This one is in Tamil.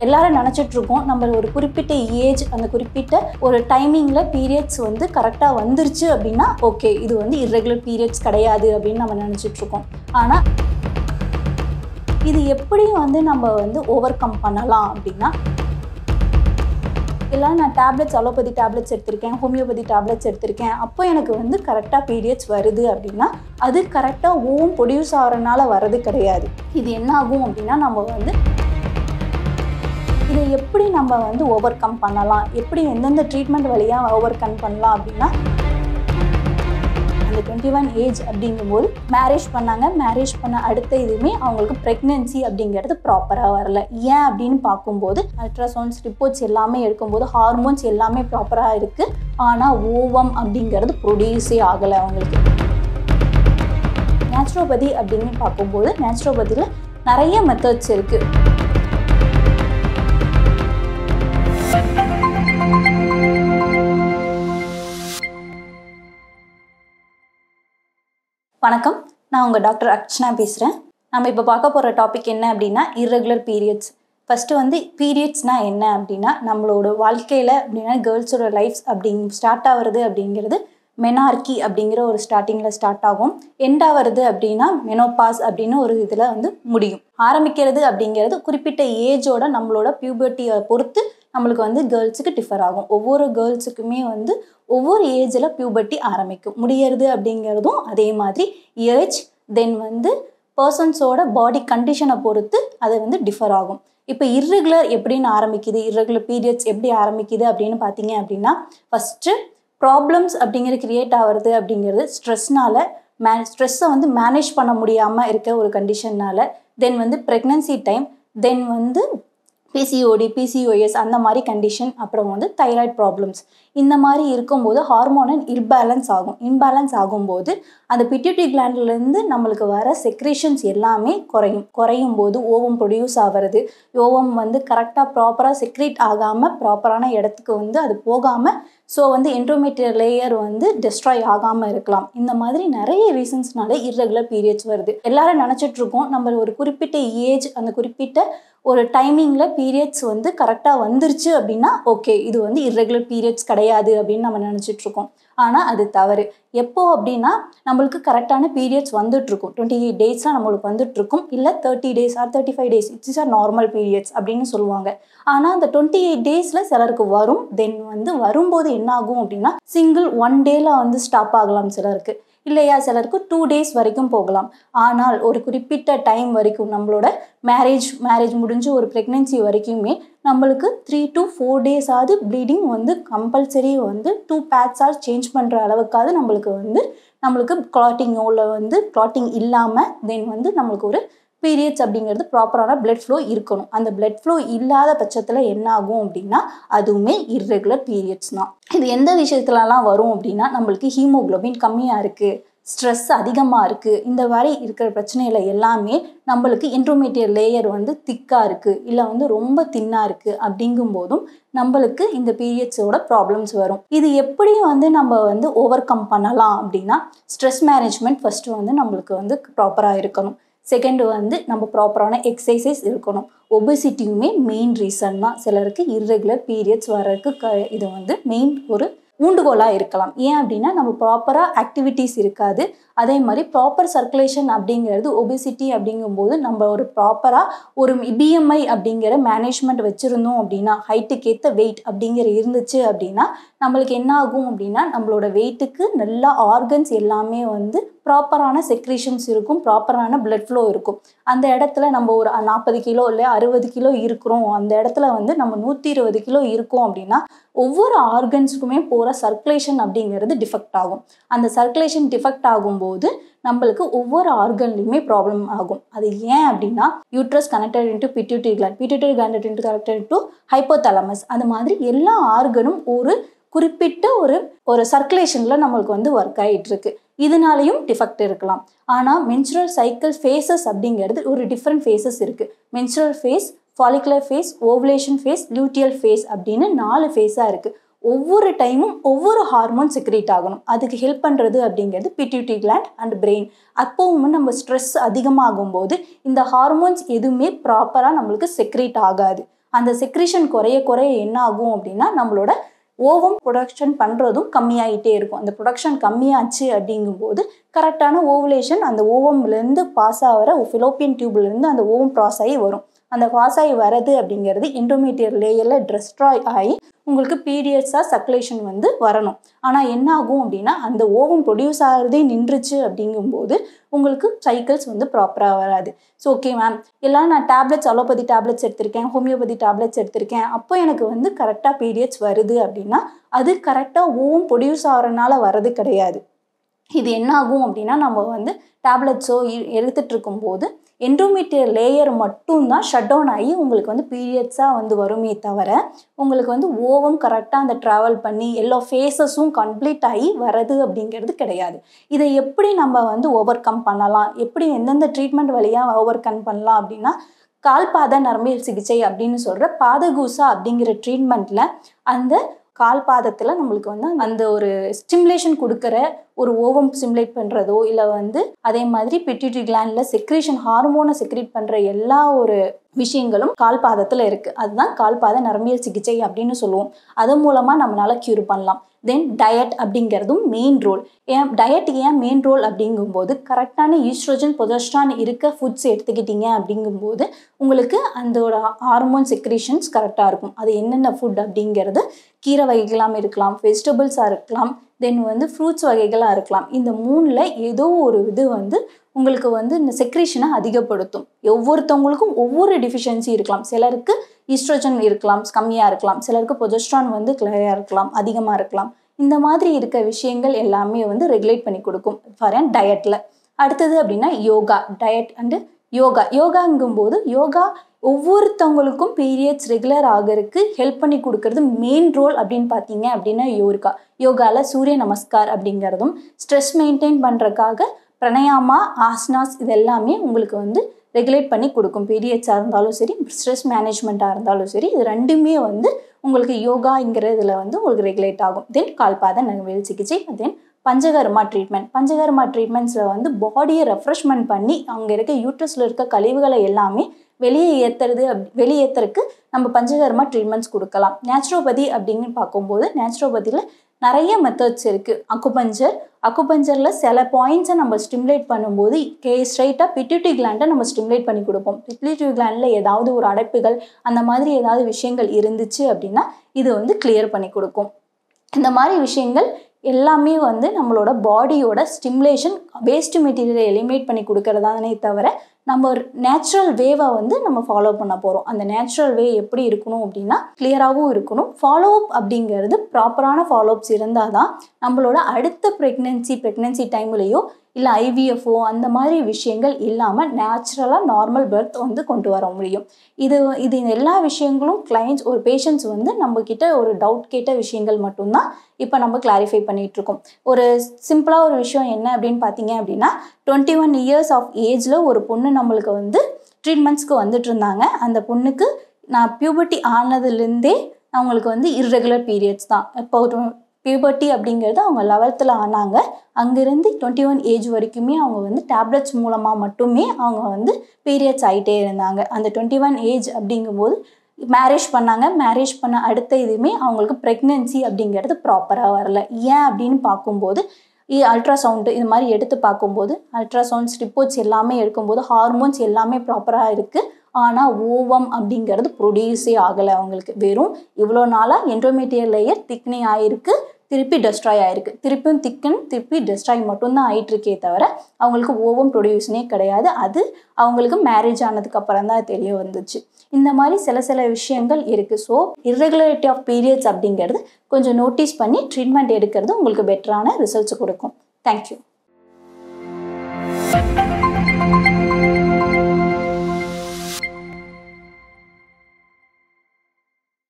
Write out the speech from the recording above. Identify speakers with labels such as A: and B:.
A: எல்லாரும் நினச்சிட்டு இருக்கோம் நம்ம ஒரு குறிப்பிட்ட ஏஜ் அந்த குறிப்பிட்ட ஒரு டைமிங்கில் பீரியட்ஸ் வந்து கரெக்டாக வந்துருச்சு அப்படின்னா ஓகே இது வந்து irregular பீரியட்ஸ் கிடையாது அப்படின்னு நம்ம நினச்சிட்டு இருக்கோம் ஆனால் இது எப்படி வந்து நம்ம வந்து ஓவர் கம் பண்ணலாம் அப்படின்னா எல்லாம் நான் டேப்லெட்ஸ் அலோபதி டேப்லெட்ஸ் எடுத்திருக்கேன் ஹோமியோபதி டேப்லெட்ஸ் எடுத்திருக்கேன் அப்போ எனக்கு வந்து கரெக்டாக பீரியட்ஸ் வருது அப்படின்னா அது கரெக்டாக ஓம் ப்ரொடியூஸ் ஆகிறனால வர்றது கிடையாது இது என்ன ஆகும் அப்படின்னா நம்ம வந்து இதை எப்படி நம்ம வந்து ஓவர் கம் பண்ணலாம் எப்படி எந்தெந்த ட்ரீட்மெண்ட் வழியாக ஓவர் கம் பண்ணலாம் அப்படின்னா அந்த டுவெண்ட்டி ஒன் ஏஜ் அப்படிங்கும்போது மேரேஜ் பண்ணாங்க மேரேஜ் பண்ண அடுத்த இதுவுமே அவங்களுக்கு ப்ரெக்னென்சி அப்படிங்கிறது ப்ராப்பராக வரல ஏன் அப்படின்னு பார்க்கும்போது அல்ட்ராசவுண்ட்ஸ் ரிப்போர்ட்ஸ் எல்லாமே எடுக்கும்போது ஹார்மோன்ஸ் எல்லாமே ப்ராப்பராக இருக்குது ஆனால் ஓவம் அப்படிங்கிறது ப்ரொடியூஸே ஆகலை அவங்களுக்கு நேச்சுரோபதி அப்படின்னு பார்க்கும்போது நேச்சுரோபதியில் நிறைய மெத்தட்ஸ் இருக்குது வணக்கம் நான் உங்கள் டாக்டர் அர்ச்சனா பேசுகிறேன் நம்ம இப்போ பார்க்க போகிற டாபிக் என்ன அப்படின்னா irregular பீரியட்ஸ் ஃபஸ்ட்டு வந்து பீரியட்ஸ்னால் என்ன அப்படின்னா நம்மளோட வாழ்க்கையில் அப்படின்னா கேர்ள்ஸோட லைஃப்ஸ் அப்படிங் ஸ்டார்ட் ஆகிறது அப்படிங்கிறது மெனார்கி அப்படிங்கிற ஒரு ஸ்டார்டிங்கில் ஸ்டார்ட் ஆகும் எண்ட் ஆகிறது அப்படின்னா மெனோபாஸ் அப்படின்னு ஒரு இதில் வந்து முடியும் ஆரம்பிக்கிறது அப்படிங்கிறது குறிப்பிட்ட ஏஜோட நம்மளோட பியூபர்ட்டியை பொறுத்து நம்மளுக்கு வந்து கேர்ள்ஸுக்கு டிஃபர் ஆகும் ஒவ்வொரு கேர்ள்ஸுக்குமே வந்து ஒவ்வொரு ஏஜில் பியூபர்ட்டி ஆரம்பிக்கும் முடியறது அப்படிங்கிறதும் அதே மாதிரி ஏஜ் தென் வந்து பர்சன்ஸோட பாடி கண்டிஷனை பொறுத்து அது வந்து டிஃபர் ஆகும் இப்போ irregular எப்படின்னு ஆரம்பிக்குது irregular பீரியட்ஸ் எப்படி ஆரம்பிக்குது அப்படின்னு பார்த்தீங்க அப்படின்னா ஃபஸ்ட்டு ப்ராப்ளம்ஸ் அப்படிங்கிறது கிரியேட் ஆகிறது அப்படிங்கிறது ஸ்ட்ரெஸ்னால மே ஸ்ட்ரெஸ்ஸை வந்து மேனேஜ் பண்ண முடியாமல் இருக்க ஒரு கண்டிஷன்னால தென் வந்து ப்ரெக்னன்சி டைம் தென் வந்து பிசிஓடி பிசிஓஎஸ் அந்த மாதிரி கண்டிஷன் அப்புறம் வந்து தைராய்டு ப்ராப்ளம்ஸ் இந்த மாதிரி இருக்கும்போது ஹார்மோனல் இன்பேலன்ஸ் ஆகும் இன்பேலன்ஸ் ஆகும்போது அந்த பிட்யூட்டரி கிளாண்ட்லேருந்து நம்மளுக்கு வர செக்ரேஷன்ஸ் எல்லாமே குறையும் குறையும் போது ஓவம் ப்ரொடியூஸ் ஆகிறது ஓவம் வந்து கரெக்டாக ப்ராப்பராக செக்ரேட் ஆகாமல் ப்ராப்பரான இடத்துக்கு வந்து அது போகாமல் ஸோ வந்து என்ட்ரோமீட்டர் லேயர் வந்து டெஸ்ட்ராய் ஆகாமல் இருக்கலாம் இந்த மாதிரி நிறைய ரீசன்ஸ்னால irregular பீரியட்ஸ் வருது எல்லாரும் நினச்சிட்டு இருக்கோம் நம்ம ஒரு குறிப்பிட்ட ஏஜ் அந்த குறிப்பிட்ட ஒரு டைமிங்கில் பீரியட்ஸ் வந்து கரெக்டாக வந்துருச்சு அப்படின்னா ஓகே இது வந்து irregular பீரியட்ஸ் கிடையாது அப்படின்னு நம்ம நினச்சிட்டு இருக்கோம் ஆனால் அது தவறு எப்போ அப்படின்னா நம்மளுக்கு கரெக்டான பீரியட்ஸ் வந்துட்டுருக்கும் டுவெண்ட்டி எயிட் டேஸ்லாம் நம்மளுக்கு வந்துட்டுருக்கும் இல்லை thirty days or thirty five days it's or normal periods அப்படின்னு சொல்லுவாங்க ஆனால் அந்த டுவெண்ட்டி எயிட் டேஸில் சிலருக்கு வரும் தென் வந்து வரும்போது என்ன ஆகும் அப்படின்னா சிங்கிள் ஒன் டேல வந்து ஸ்டாப் ஆகலாம் சிலருக்கு இல்லையா சிலருக்கு டூ டேஸ் வரைக்கும் போகலாம் ஆனால் ஒரு குறிப்பிட்ட டைம் வரைக்கும் நம்மளோட மேரேஜ் மேரேஜ் முடிஞ்சு ஒரு ப்ரெக்னென்சி வரைக்குமே நம்மளுக்கு த்ரீ டு ஃபோர் டேஸ் ஆகுது ப்ளீடிங் வந்து கம்பல்சரி வந்து டூ பேட்ஸாக சேஞ்ச் பண்ணுற அளவுக்காவது நம்மளுக்கு வந்து நம்மளுக்கு கிளாட்டிங்கோ இல்லை வந்து கிளாட்டிங் இல்லாமல் தென் வந்து நம்மளுக்கு ஒரு பீரியட்ஸ் அப்படிங்கிறது ப்ராப்பரான blood flow இருக்கணும் அந்த blood flow இல்லாத பட்சத்தில் என்ன ஆகும் அப்படின்னா அதுவுமே irregular பீரியட்ஸ் தான் இது எந்த விஷயத்துலலாம் வரும் அப்படின்னா நம்மளுக்கு ஹீமோகுளோபின் கம்மியாக இருக்குது ஸ்ட்ரெஸ் அதிகமாக இருக்குது இந்த மாதிரி இருக்கிற பிரச்சனையில் எல்லாமே நம்மளுக்கு இன்ட்ரோமீட்டியர் லேயர் வந்து திக்காக இருக்குது இல்லை வந்து ரொம்ப தின்னாக இருக்குது அப்படிங்கும்போதும் நம்மளுக்கு இந்த பீரியட்ஸோட ப்ராப்ளம்ஸ் வரும் இது எப்படி வந்து நம்ம வந்து ஓவர் கம் பண்ணலாம் அப்படின்னா ஸ்ட்ரெஸ் மேனேஜ்மெண்ட் ஃபஸ்ட்டு வந்து நம்மளுக்கு வந்து ப்ராப்பராக இருக்கணும் செகண்ட் வந்து நம்ம ப்ராப்பரான எக்ஸசைஸ் இருக்கணும் ஒபசிட்டியுமே மெயின் ரீசன் தான் சிலருக்கு irregular பீரியட்ஸ் வர்றதுக்கு க இது வந்து மெயின் ஒரு ஊண்டுகோலாக இருக்கலாம் ஏன் அப்படின்னா நம்ம ப்ராப்பராக ஆக்டிவிட்டீஸ் இருக்காது அதே மாதிரி ப்ராப்பர் சர்க்குலேஷன் அப்படிங்கிறது ஒபிசிட்டி அப்படிங்கும்போது நம்ம ஒரு ப்ராப்பராக ஒரு பிஎம்ஐ அப்படிங்கிற மேனேஜ்மெண்ட் வச்சுருந்தோம் அப்படின்னா ஹைட்டுக்கு ஏற்ற வெயிட் அப்படிங்கிற இருந்துச்சு அப்படின்னா நம்மளுக்கு என்ன ஆகும் அப்படின்னா நம்மளோட வெயிட்டுக்கு நல்லா ஆர்கன்ஸ் எல்லாமே வந்து ப்ராப்பரான செக்ரேஷன்ஸ் இருக்கும் ப்ராப்பரான blood flow இருக்கும் அந்த இடத்துல நம்ம ஒரு நாற்பது கிலோ இல்லை அறுபது கிலோ இருக்கிறோம் அந்த இடத்துல வந்து நம்ம நூற்றி இருபது கிலோ இருக்கோம் அப்படின்னா ஒவ்வொரு ஆர்கன்ஸுக்குமே போகிற சர்க்குலேஷன் அப்படிங்கிறது டிஃபெக்ட் ஆகும் அந்த சர்க்குலேஷன் டிஃபெக்ட் ஆகும்போது நம்மளுக்கு ஒவ்வொரு ஆர்கன்லையுமே ப்ராப்ளம் ஆகும் அது ஏன் அப்படின்னா uterus connected into pituitary gland pituitary gland into connected into hypothalamus அது மாதிரி எல்லா ஆர்கனும் ஒரு குறிப்பிட்ட ஒரு ஒரு சர்க்குலேஷனில் நம்மளுக்கு வந்து ஒர்க் ஆகிட்டு இருக்கு இதனாலையும் டிஃபெக்ட் இருக்கலாம் ஆனால் மென்சுரல் சைக்கிள் ஃபேஸஸ் அப்படிங்கிறது ஒரு டிஃப்ரெண்ட் ஃபேஸஸ் இருக்குது menstrual phase follicular phase ovulation phase luteal phase அப்படின்னு நாலு ஃபேஸாக இருக்குது ஒவ்வொரு டைமும் ஒவ்வொரு ஹார்மோன் செக்ரேட் ஆகணும் அதுக்கு ஹெல்ப் பண்ணுறது அப்படிங்கிறது பிட்யூட்டி கிளாண்ட் அண்ட் பிரெயின் அப்போவும் நம்ம ஸ்ட்ரெஸ் அதிகமாகும் போது இந்த ஹார்மோன்ஸ் எதுவுமே ப்ராப்பராக நம்மளுக்கு செக்ரேட் ஆகாது அந்த செக்ரிஷன் குறைய குறைய என்ன ஆகும் அப்படின்னா நம்மளோட ஓவம் ப்ரொடக்ஷன் பண்ணுறதும் கம்மியாயிட்டே இருக்கும் அந்த ப்ரொடக்ஷன் கம்மியாச்சு அப்படிங்கும்போது கரெக்டான ஓவுலேஷன் அந்த ஓவம்லேருந்து பாஸ் ஆகிற ஃபிலோப்பியன் டியூப்லேருந்து அந்த ஓவம் ப்ராஸ் ஆகி வரும் அந்த பாஸ் ஆகி வரது அப்படிங்கிறது இன்டர்மீடியட் லேயரில் ட்ரெஸ்ட்ராய் ஆகி உங்களுக்கு பீரியட்ஸாக சர்க்குலேஷன் வந்து வரணும் ஆனால் என்ன ஆகும் அப்படின்னா அந்த ஓவம் ப்ரொடியூஸ் ஆகிறதே நின்றுச்சு அப்படிங்கும்போது உங்களுக்கு சைக்கிள்ஸ் வந்து ப்ராப்பராக வராது ஸோ ஓகே மேம் எல்லாம் நான் டேப்லெட்ஸ் அலோபதி டேப்லெட்ஸ் எடுத்திருக்கேன் ஹோமியோபதி டேப்லெட்ஸ் எடுத்திருக்கேன் அப்போ எனக்கு வந்து கரெக்டாக பீரியட்ஸ் வருது அப்படின்னா அது கரெக்டாக ஓவம் ப்ரொடியூஸ் ஆகிறனால வரது கிடையாது இது என்ன ஆகும் அப்படின்னா நம்ம வந்து டேப்லெட்ஸோ எடுத்துகிட்டு இருக்கும்போது என்ட்ரோமீட்டியர் லேயர் மட்டும்தான் ஷட் டவுன் ஆகி உங்களுக்கு வந்து பீரியட்ஸாக வந்து வருமே தவிர உங்களுக்கு வந்து ஓவம் கரெக்டாக அந்த ட்ராவல் பண்ணி எல்லா ஃபேஸஸும் கம்ப்ளீட் ஆகி வரது அப்படிங்கிறது கிடையாது இதை எப்படி நம்ம வந்து ஓவர் கம் பண்ணலாம் எப்படி எந்தெந்த ட்ரீட்மெண்ட் வழியாக ஓவர் கம் பண்ணலாம் அப்படின்னா கால்பாத நரம்பியல் சிகிச்சை அப்படின்னு சொல்கிற பாதகூசா அப்படிங்கிற ட்ரீட்மெண்ட்டில் அந்த கால் பாதத்தில் நம்மளுக்கு வந்து அந்த ஒரு ஸ்டிமுலேஷன் கொடுக்குற ஒரு ஓவம் ஸ்டிமுலேட் பண்ணுறதோ இல்லை வந்து அதே மாதிரி பிட்யூட்ரி கிளாண்டில் செக்ரேஷன் ஹார்மோனை செக்ரேட் பண்ணுற எல்லா ஒரு விஷயங்களும் கால் பாதத்தில் இருக்குது அதுதான் கால் பாத நரம்பியல் சிகிச்சை அப்படின்னு சொல்லுவோம் அது மூலமாக நம்மளால் க்யூர் பண்ணலாம் தென் டயட் அப்படிங்கிறதும் மெயின் ரோல் ஏன் டயட் ஏன் மெயின் ரோல் அப்படிங்கும்போது கரெக்டான ஈஸ்ட்ரோஜன் பொதஸ்ட்ரான் இருக்க ஃபுட்ஸ் எடுத்துக்கிட்டீங்க அப்படிங்கும்போது உங்களுக்கு அதோட ஹார்மோன் செக்ரேஷன்ஸ் கரெக்டாக இருக்கும் அது என்னென்ன ஃபுட் அப்படிங்கிறது கீரை வகைகளாக இருக்கலாம் வெஜிடபிள்ஸாக இருக்கலாம் தென் வந்து ஃப்ரூட்ஸ் வகைகளாக இருக்கலாம் இந்த மூணில் ஏதோ ஒரு இது வந்து உங்களுக்கு வந்து இந்த செக்ரேஷனை அதிகப்படுத்தும் ஒவ்வொருத்தவங்களுக்கும் ஒவ்வொரு டிஃபிஷியன்சி இருக்கலாம் சிலருக்கு ஈஸ்ட்ரோஜன் இருக்கலாம் கம்மியாக இருக்கலாம் சிலருக்கு பொஜஸ்ட்ரான் வந்து கிளியராக இருக்கலாம் அதிகமாக இருக்கலாம் இந்த மாதிரி இருக்க விஷயங்கள் எல்லாமே வந்து ரெகுலேட் பண்ணி கொடுக்கும் ஃபார் அண்ட் டயட்டில் அடுத்தது அப்படின்னா யோகா டயட் அண்டு யோகா யோகாங்கும்போது யோகா ஒவ்வொருத்தவங்களுக்கும் பீரியட்ஸ் ரெகுலர் ஆகிறதுக்கு ஹெல்ப் பண்ணி கொடுக்கறது மெயின் ரோல் அப்படின்னு பார்த்தீங்க அப்படின்னா யோகா யோகாவில் சூரிய நமஸ்கார் அப்படிங்கிறதும் ஸ்ட்ரெஸ் மெயின்டைன் பண்ணுறதுக்காக பிரணயாமா ஆஸ்னாஸ் இது எல்லாமே உங்களுக்கு வந்து ரெகுலேட் பண்ணி கொடுக்கும் பீரியட்ஸாக இருந்தாலும் சரி ஸ்ட்ரெஸ் மேனேஜ்மெண்ட்டாக இருந்தாலும் சரி இது ரெண்டுமே வந்து உங்களுக்கு யோகாங்கிற இதில் வந்து உங்களுக்கு ரெகுலேட் ஆகும் தென் கால்பாத நகவேல் சிகிச்சை தென் பஞ்சகர்மா ட்ரீட்மெண்ட் பஞ்சகர்மா ட்ரீட்மெண்ட்ஸில் வந்து பாடியை ரெஃப்ரெஷ்மெண்ட் பண்ணி அங்கே இருக்க யூட்ரஸில் இருக்க கழிவுகளை எல்லாமே வெளியே ஏற்றுறது அப் வெளியேற்றுறதுக்கு நம்ம பஞ்சகர்மா ட்ரீட்மெண்ட்ஸ் கொடுக்கலாம் நேச்சுரோபதி அப்படின்னு பார்க்கும்போது நேச்சுரோபதியில் நிறைய மெத்தட்ஸ் இருக்குது அக்குபஞ்சர் அக்குபஞ்சரில் சில பாயிண்ட்ஸை நம்ம ஸ்டிமுலேட் பண்ணும்போது கே ஸ்ட்ரைட்டாக பிட்யூட்டி கிளாண்டை நம்ம ஸ்டிமுலேட் பண்ணி கொடுப்போம் பிட்யூட்டி கிளாண்டில் ஏதாவது ஒரு அடைப்புகள் அந்த மாதிரி ஏதாவது விஷயங்கள் இருந்துச்சு அப்படின்னா இது வந்து கிளியர் பண்ணி கொடுக்கும் இந்த மாதிரி விஷயங்கள் எல்லாமே வந்து நம்மளோட பாடியோட ஸ்டிமுலேஷன் வேஸ்ட் மெட்டீரியலை எலிமினேட் பண்ணி கொடுக்கறதானே தவிர நம்ம நேச்சுரல் வேவை வந்து நம்ம ஃபாலோ பண்ண போகிறோம் அந்த நேச்சுரல் வே எப்படி இருக்கணும் அப்படின்னா கிளியராகவும் இருக்கணும் ஃபாலோ அப் அப்படிங்கிறது ப்ராப்பரான ஃபாலோ அப்ஸ் இருந்தால் தான் நம்மளோட அடுத்த ப்ரெக்னென்சி ப்ரெக்னென்சி டைம்லேயோ இல்லை ஐவிஎஃப்ஓ அந்த மாதிரி விஷயங்கள் இல்லாமல் நேச்சுரலாக நார்மல் பர்த் வந்து கொண்டு வர முடியும் இது இது எல்லா விஷயங்களும் கிளைண்ட்ஸ் ஒரு பேஷண்ட்ஸ் வந்து நம்மக்கிட்ட ஒரு டவுட் கேட்ட விஷயங்கள் மட்டும்தான் இப்போ நம்ம கிளாரிஃபை பண்ணிகிட்ருக்கோம் ஒரு சிம்பிளாக ஒரு விஷயம் என்ன அப்படின்னு பார்த்தீங்க அப்படின்னா டுவெண்ட்டி ஒன் இயர்ஸ் ஆஃப் ஏஜில் ஒரு பொண்ணு நம்மளுக்கு வந்து ட்ரீட்மெண்ட்ஸ்க்கு வந்துட்டு இருந்தாங்க அந்த பொண்ணுக்கு நான் பியூபர்ட்டி ஆனதுலேருந்தே அவங்களுக்கு வந்து இர்ரெகுலர் பீரியட்ஸ் தான் இப்போ ஒரு பியூபர்ட்டி அப்படிங்கிறது அவங்க லெவல்த்தில் ஆனாங்க அங்கேருந்து டுவெண்ட்டி ஒன் ஏஜ் வரைக்குமே அவங்க வந்து டேப்லெட்ஸ் மூலமாக மட்டுமே அவங்க வந்து பீரியட்ஸ் ஆகிட்டே இருந்தாங்க அந்த டுவெண்ட்டி ஒன் ஏஜ் அப்படிங்கும்போது மேரேஜ் பண்ணாங்க மேரேஜ் பண்ண அடுத்த இதுவுமே அவங்களுக்கு ப்ரெக்னென்சி அப்படிங்கிறது ப்ராப்பராக வரல ஏன் அப்படின்னு பார்க்கும்போது அல்ட்ராசவுண்டு இது மாதிரி எடுத்து பார்க்கும்போது அல்ட்ராசவுண்ட்ஸ் ரிப்போர்ட்ஸ் எல்லாமே எடுக்கும்போது ஹார்மோன்ஸ் எல்லாமே ப்ராப்பராக இருக்குது ஆனால் ஓவம் அப்படிங்கிறது ப்ரொடியூஸே ஆகலை அவங்களுக்கு வெறும் இவ்வளோ நாளாக என்ட்ரோமீட்டியர் லேயர் திக்னி ஆகிருக்கு திருப்பி டெஸ்ட்ராய் ஆயிருக்கு திருப்பியும் திக்கன் திருப்பி டெஸ்ட்ராய் மட்டும்தான் ஆயிட்டுருக்கே தவிர அவங்களுக்கு ஓவம் ப்ரொடியூஷனே கிடையாது அது அவங்களுக்கு மேரேஜ் ஆனதுக்கு அப்புறம் தான் தெரிய வந்துச்சு இந்த மாதிரி சில சில விஷயங்கள் இருக்குது ஸோ இர்ரெகுலரிட்டி ஆஃப் பீரியட்ஸ் அப்படிங்கிறது கொஞ்சம் நோட்டீஸ் பண்ணி ட்ரீட்மெண்ட் எடுக்கிறது உங்களுக்கு பெட்டரான ரிசல்ட்ஸ் கொடுக்கும் தேங்க்யூ